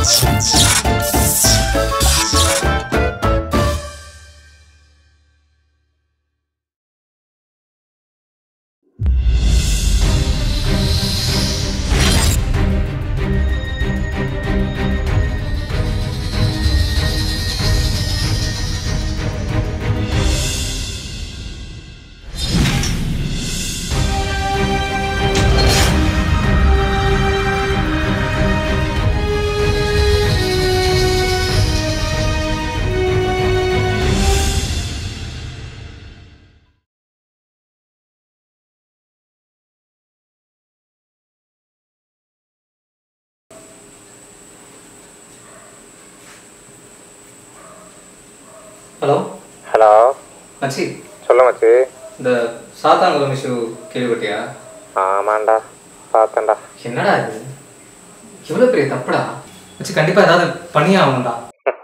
Hello hello மச்சி சொல்ல மச்சி இந்த சாத்தாங்குளம் இஷ்யூ கேள்விப்பட்டியா ஆமாண்டா பார்த்தேன்டா என்னடா இது எவ்வளோ பெரிய தப்புடா மச்சி கண்டிப்பாக ஏதாவது பண்ணியே ஆகணும்டா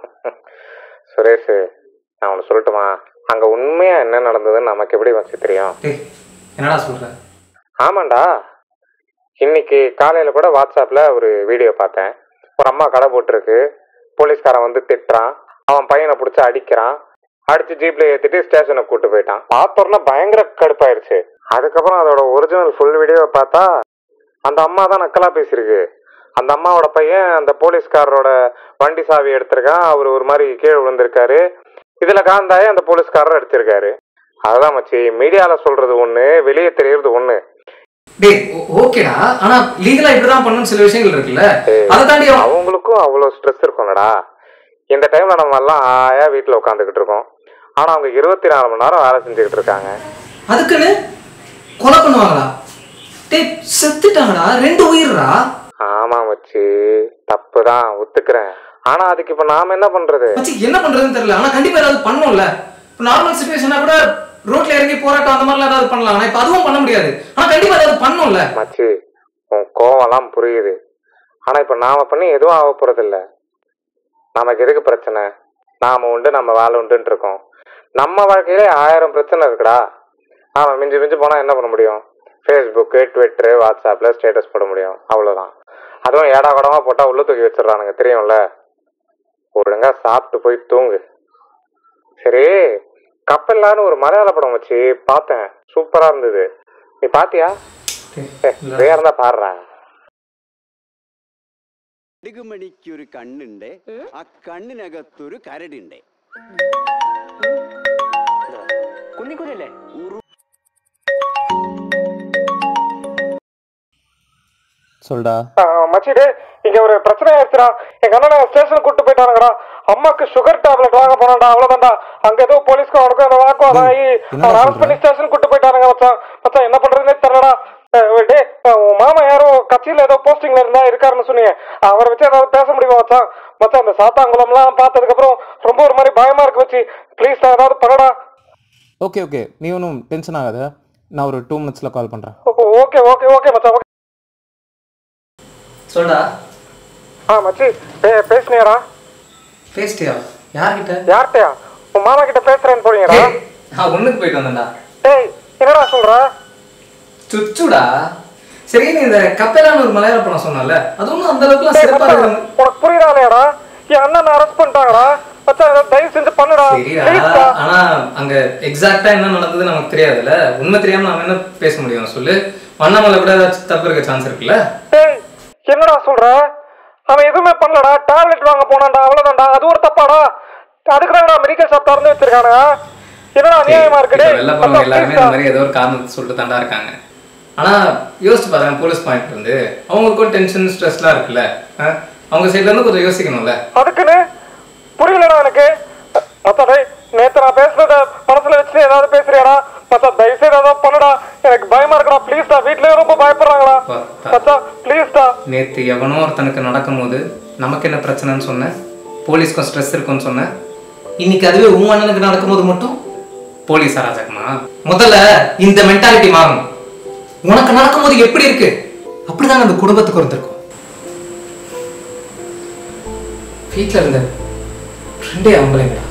சுரேஷ் நான் ஒன்று சொல்லட்டுமா அங்கே உண்மையாக என்ன நடந்ததுன்னு நமக்கு எப்படி மச்சி தெரியும் டேய் என்னடா சொல்ற ஆமாண்டா இன்னைக்கு காலையில் கூட வாட்ஸ்அப்பில் ஒரு வீடியோ பார்த்தேன் ஒரு அம்மா கடை போட்டிருக்கு போலீஸ்காரன் வந்து திட்டுறான் அவன் பையனை பிடிச்சி அடிக்கிறான் அடிச்சு ஜீப்ல ஏற்றிட்டு ஸ்டேஷனுக்கு கூட்டு போயிட்டான் பார்த்தோன்னா பயங்கர கடுப்பாயிருச்சு அதுக்கப்புறம் அதோட ஒரிஜினல் ஃபுல் வீடியோவை பார்த்தா அந்த அம்மா தான் நக்கலா பேசியிருக்கு அந்த அம்மாவோட பையன் அந்த போலீஸ்காரரோட வண்டி சாவி எடுத்திருக்கான் அவர் ஒரு மாதிரி கீழே விழுந்திருக்காரு இதுல காந்தாயே அந்த போலீஸ்காரர் அடிச்சிருக்காரு அதுதான் மச்சி மீடியால சொல்றது ஒண்ணு வெளியே தெரியறது ஒண்ணு டேய் ஓ- ஓகேடா ஆனா லீகலா இப்படிதான் பண்ணணும் சில விஷயங்கள் இருக்குல்ல அதை தாண்டி அவன் அவங்களுக்கும் அவ்வளோ ஸ்ட்ரெஸ் இருக்கும்லடா இந்த டைம்ல நம்ம எல்லாம் ஆயா வீட்டில் உட்காந்துக்கிட்டு இருக்கோம் ஆனா அவங்க இருபத்தி நாலு மணி நேரம் வேலை செஞ்சுக்கிட்டு இருக்காங்க அதுக்குன்னு கொலை பண்ணுவாங்களா டேய் செத்துட்டாங்கடா ரெண்டு உயிர்டா ஆமா மச்சி தப்பு தான் ஒத்துக்கிறேன் ஆனா அதுக்கு இப்ப நாம என்ன பண்றது மச்சி என்ன பண்றதுன்னு தெரியல ஆனா கண்டிப்பா ஏதாவது பண்ணும்ல நார்மல் சுச்சுவேஷனா கூட ரோட்ல இறங்கி போராட்டம் அந்த மாதிரிலாம் ஏதாவது பண்ணலாம் ஆனா இப்ப அதுவும் பண்ண முடியாது ஆனா கண்டிப்பா ஏதாவது பண்ணும்ல மச்சி உன் கோவம்லாம் புரியுது ஆனா இப்ப நாம பண்ணி எதுவும் ஆக போறது இல்ல நமக்கு எதுக்கு பிரச்சனை நாம உண்டு நம்ம வேலை உண்டுன்னு இருக்கோம் நம்ம வாழ்க்கையிலே ஆயிரம் பிரச்சனை இருக்குடா ஆமா மிஞ்சி மிஞ்சி போனா என்ன பண்ண முடியும் ஃபேஸ்புக்கு ட்விட்டரு வாட்ஸ்அப்ல ஸ்டேட்டஸ் போட முடியும் அவ்வளவுதான் அதுவும் ஏடா கூடமா போட்டா உள்ள தூக்கி வச்சிடுறானுங்க தெரியும்ல ஒழுங்கா சாப்பிட்டு போய் தூங்கு சரி கப்பல்லான்னு ஒரு மலையாள படம் வச்சு பார்த்தேன் சூப்பரா இருந்தது நீ பாத்தியா வேற இருந்தா பாடுறா കടുകുമണിക്കൊരു കണ്ണുണ്ട് ആ കണ്ണിനകത്തൊരു കരടുണ്ട് കുന്നിക്കുരല്ലേ சொல்டா மச்சிடு இங்க ஒரு பிரச்சனை ஆயிடுச்சுடா எங்க அண்ணனை ஸ்டேஷனுக்கு கூட்டு போயிட்டானுங்கடா அம்மாக்கு சுகர் டேப்லெட் வாங்க போனான்டா அவ்வளவுதான்டா அங்க ஏதோ போலீஸ்க்கு அவனுக்கும் அந்த வாக்குவாதம் ஆகி என்னடா அவன் அரெஸ்ட் சொல்ற? பண்ணி ஸ்டேஷன் கூட்டு போயிட்டானுங்க மச்சான் மச்சான் என்ன பண்றதுன்னே தெரியலடா அஹ் டேய் அஹ் உன் மாமா யாரோ கட்சியில ஏதோ போஸ்டிங்ல இருந்தா இருக்காருன்னு சொன்னீங்க அவரை வச்சு ஏதாவது பேச முடியுமா மச்சான் மச்சான் அந்த சாத்தாங்குளம்லாம் பார்த்ததுக்கு அப்புறம் ரொம்ப ஒரு மாதிரி பயமா இருக்கு வச்சு ப்ளீஸ் ஏதாவது பண்ணடா ஓகே ஓகே நீ ஒன்றும் டென்ஷன் ஆகாத நான் ஒரு டூ மினிட்ஸில் கால் பண்ணுறேன் ஓகே ஓகே ஓகே மச்சான் ஓகே சொல்டா ஆ மச்சி பே- பேசுனியாடா பேசிட்டியா யார்கிட்ட யார்கிட்டயா உன் மாமா கிட்ட பேசுறேன்னு போறீங்கடா ஏய், நான் ஒண்ணுக்கு போயிட்டு வந்தேன்டா டேய் என்னடா சொல்ற சுச்சுடா சரி நீ இந்த கப்பலான ஒரு மலையாள படம் சொன்னல அது ஒன்றும் அந்த அளவுக்குலாம் டேய், சிறப்பா மச்சான், இருக்கிற உனக்கு புரியுதா இல்லையாடா என் அண்ணன் அரெஸ்ட் பண்ணிட்டாங்கடா மச்சான் இதை தயவு செஞ்சு பண்ணுடா சரிடா ப்ளீஸ்டா ஆனா அங்க எக்ஸாக்ட்டா என்ன நடந்தது நமக்கு தெரியாதுல்ல உண்மை தெரியாம நாம என்ன பேச முடியும் சொல்லு அண்ணாமலை கூட ஏதாச்சும் தப்பு இருக்க சான்ஸ் இருக்குல்ல டேய் என்னடா சொல்ற அவன் எதுவுமே பண்ணலடா டேப்லெட் வாங்க போனான்டா அவ்வளவுதான்டா அது ஒரு தப்பாடா அதுக்கு தான் மெடிக்கல் ஷாப் திறந்து வச்சிருக்கானுங்க என்னடா அநியாயமா இருக்கு இப்ப டேய் வெளில போனவங்க மச்சான், எல்லாருமே please இந்த டா. மாதிரி ஏதோ ஒரு காரணத்தை சொல்லிட்டு தாண்டா இருக்காங்க ஆனா யோசிச்சு பாருங்க போலீஸ் பாயிண்ட் இருந்து அவங்களுக்கும் டென்ஷன் ஸ்ட்ரெஸ்லாம் இருக்குல்ல ஆ? அவங்க சைட்ல இருந்து கொஞ்சம் யோசிக்கணும்ல அதுக்குன்னு புரியலடா எனக்கு மச்சான் டேய் நேத்து நான் பேசுனத மனசுல வச்சு ஏதாவது பேசுறியாடா மச்சான் தயவு செய்து ஏதாவது பண்ணுடா எனக்கு பயமா இருக்குடா ப்ளீஸ்டா வீட்லயும் ரொம்ப பயப்படுறாங்கடா பா- மச்சான் ப்ளீஸ்டா நேத்து எவனோ ஒருத்தனுக்கு நடக்கும்போது நமக்கு என்ன பிரச்சனைன்னு சொன்னேன் போலீஸ்க்கும் ஸ்ட்ரெஸ் இருக்குன்னு சொன்னேன் இன்னைக்கு அதுவே உன் அண்ணனுக்கு நடக்கும்போது மட்டும் போலீஸ் அராஜகமா முதல்ல இந்த மென்டாலிட்டி மாறணும் உனக்கு நடக்கும்போது எப்படி இருக்கு அப்படிதான் அந்த குடும்பத்துக்கு இருந்திருக்கும் வீட்ல இருந்த ரெண்டே அவங்களேங்கடா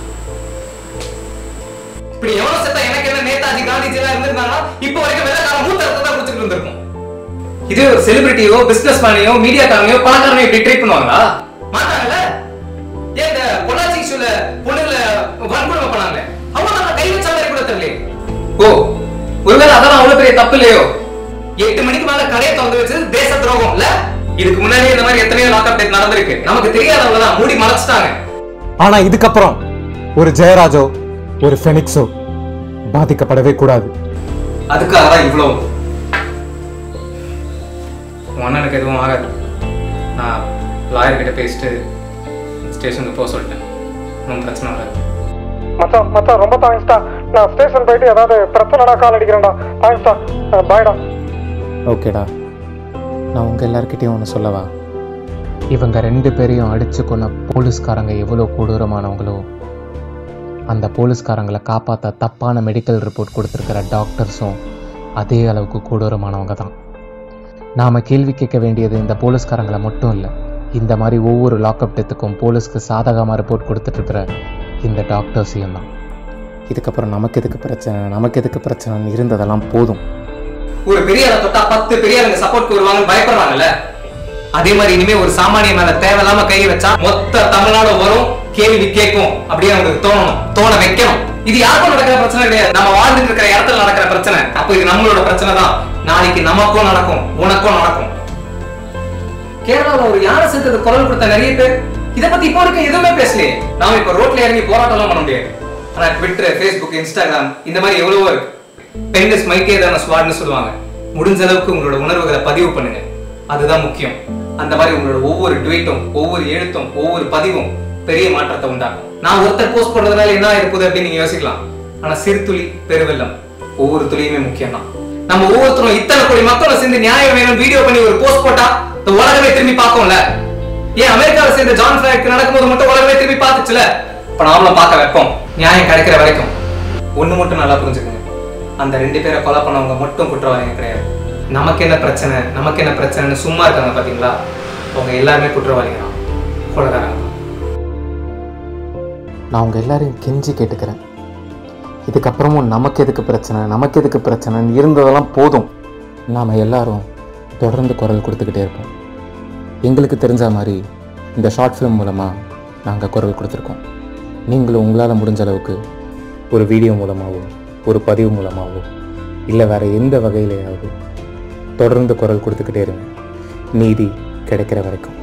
இப்படி எவ்வளவு செத்தா எனக்கு என்ன நேதாஜி காந்திஜி எல்லாம் இருந்திருந்தாங்கன்னா இப்போ வரைக்கும் வெள்ளக்கார மூத்த ரத்தம் தான் குடிச்சிட்டு இருந்திருக்கும் இதே ஒரு செலிபிரிட்டியோ பிசினஸ் மேனையோ மீடியா காரனையோ பணக்காரனையோ இப்படி ட்ரீட் பண்ணுவாங்களா மாட்டாங்கல்ல ஏன் இந்த பொள்ளாச்சி இஷ்யூல பொண்ணுங்களை வன்கொடுமை பண்ணாங்க அவங்க நம்ம கை வச்ச மாதிரி கூட தெரியல ஓ ஒருவேளை அதான் அவ்வளவு பெரிய தப்பு இல்லையோ எட்டு மணிக்கு மேல கடையை திறந்து வச்சது தேச துரோகம் இல்ல இதுக்கு முன்னாடி இந்த மாதிரி எத்தனையோ லாக்அப் டெத் நடந்திருக்கு நமக்கு தெரியாதவங்க மூடி மறைச்சிட்டாங்க ஆனா இதுக்கப்புறம் ஒரு ஜெயராஜோ ஒரு ஃபெனிக்ஸோ பாதிக்கப்படவே கூடாது அதுக்காக தான் இவ்வளோ உன் அண்ணனுக்கு எதுவும் ஆகாது நான் லாயர் கிட்ட பேசிட்டு ஸ்டேஷனுக்கு போக சொல்லிட்டேன் ஒன்றும் பிரச்சனை வராது மச்சான் மச்சான் ரொம்ப தேங்க்ஸ்டா நான் ஸ்டேஷன் போயிட்டு ஏதாவது பிரச்சனைடா கால் அடிக்கிறேன்டா தேங்க்ஸ்டா பாய்டா ஓகேடா நான் உங்கள் எல்லார்கிட்டயும் ஒன்று சொல்லவா இவங்க ரெண்டு பேரையும் அடித்து கொண்ட போலீஸ்காரங்க எவ்வளோ கொடூரமானவங்களோ அந்த போலீஸ்காரங்களை காப்பாற்ற தப்பான மெடிக்கல் ரிப்போர்ட் கொடுத்துருக்கிற டாக்டர்ஸும் அதே அளவுக்கு கொடூரமானவங்க தான் நாம் கேள்வி கேட்க வேண்டியது இந்த போலீஸ்காரங்களை மட்டும் இல்லை இந்த மாதிரி ஒவ்வொரு லாக்அப் டெத்துக்கும் போலீஸ்க்கு சாதகமாக ரிப்போர்ட் கொடுத்துட்ருக்கிற இந்த டாக்டர்ஸையும் தான் இதுக்கப்புறம் நமக்கு எதுக்கு பிரச்சனை நமக்கு எதுக்கு பிரச்சனைன்னு இருந்ததெல்லாம் போதும் ஒரு பெரிய ஆளை தொட்டா பத்து பெரிய ஆளுங்க சப்போர்ட் வருவாங்கன்னு பயப்படுறாங்கல்ல அதே மாதிரி இனிமே ஒரு சாமானிய மேல தேவையில்லாம கை வச்சா மொத்த தமிழ்நாடு வரும் கேள்வி கேட்கும் அப்படியே அவங்களுக்கு தோணணும் தோண வைக்கணும் இது யாருக்கும் நடக்கிற பிரச்சனை கிடையாது நம்ம வாழ்ந்துட்டு இருக்கிற இடத்துல நடக்கிற பிரச்சனை அப்போ இது நம்மளோட பிரச்சனை தான் நாளைக்கு நமக்கும் நடக்கும் உனக்கும் நடக்கும் கேரளாவில் ஒரு யானை செத்தது குரல் கொடுத்த நிறைய பேர் இத பத்தி இப்போ வரைக்கும் எதுவுமே பேசலையே நாம இப்ப ரோட்ல இறங்கி போராட்டம்லாம் பண்ண முடியாது ஆனா ட்விட்டர் ஃபேஸ்புக் இன்ஸ்டாகிராம் இந்த மாதிரி எவ்வளவோ இருக்கு பெண்கள் மைக்கேதான ஸ்வாட்னு சொல்லுவாங்க முடிஞ்ச அளவுக்கு உங்களோட உணர்வுகளை பதிவு பண்ணுங்க அதுதான் முக்கியம் அந்த மாதிரி உங்களோட ஒவ்வொரு ட்வீட்டும் ஒவ்வொரு எழுத்தும் ஒவ்வொரு பதிவும் பெரிய மாற்றத்தை உண்டாக்கும் நான் ஒருத்தர் போஸ்ட் பண்றதுனால என்ன இருக்குது அப்படின்னு நீங்க யோசிக்கலாம் ஆனா சிறு துளி பெருவெல்லம் ஒவ்வொரு துளியுமே முக்கியம் தான் நம்ம ஒவ்வொருத்தரும் இத்தனை கோடி மக்களை சேர்ந்து நியாயம் வேணும் வீடியோ பண்ணி ஒரு போஸ்ட் போட்டா இந்த உலகமே திரும்பி பார்க்கும்ல ஏன் அமெரிக்காவை சேர்ந்த ஜான் ஃபிராய்க்கு நடக்கும்போது மட்டும் உலகமே திரும்பி பார்த்துச்சுல இப்ப நாமளும் பார்க்க வைப்போம் நியாயம் கிடைக்கிற வரைக்கும் ஒண்ணு மட்டும் நல்லா புரிஞ்சுக்கங்க அந்த ரெண்டு பேரை கொலை பண்ணவங்க மட்டும் குற்றவாளிங்க கிடையாது நமக்கு என்ன பிரச்சனை நமக்கு என்ன பிரச்சனைன்னு சும்மா இருக்காங்க பாத்தீங்களா அவங்க எல்லாருமே குற்றவாளிங்க தான் கொலைகாரங்க தான். நான் உங்கள் எல்லாரையும் கெஞ்சி கேட்டுக்கிறேன் இதுக்கப்புறமும் நமக்கு எதுக்கு பிரச்சனை நமக்கு எதுக்கு பிரச்சனைன்னு இருந்ததெல்லாம் போதும் நாம் எல்லாரும் தொடர்ந்து குரல் கொடுத்துக்கிட்டே இருப்போம் எங்களுக்கு தெரிஞ்ச மாதிரி இந்த ஷார்ட் ஃபிலிம் மூலமாக நாங்கள் குரல் கொடுத்துருக்கோம் நீங்களும் உங்களால் முடிஞ்ச அளவுக்கு ஒரு வீடியோ மூலமாகவோ ஒரு பதிவு மூலமாகவோ இல்லை வேறு எந்த வகையிலையாவது தொடர்ந்து குரல் கொடுத்துக்கிட்டே இருங்க நீதி கிடைக்கிற வரைக்கும்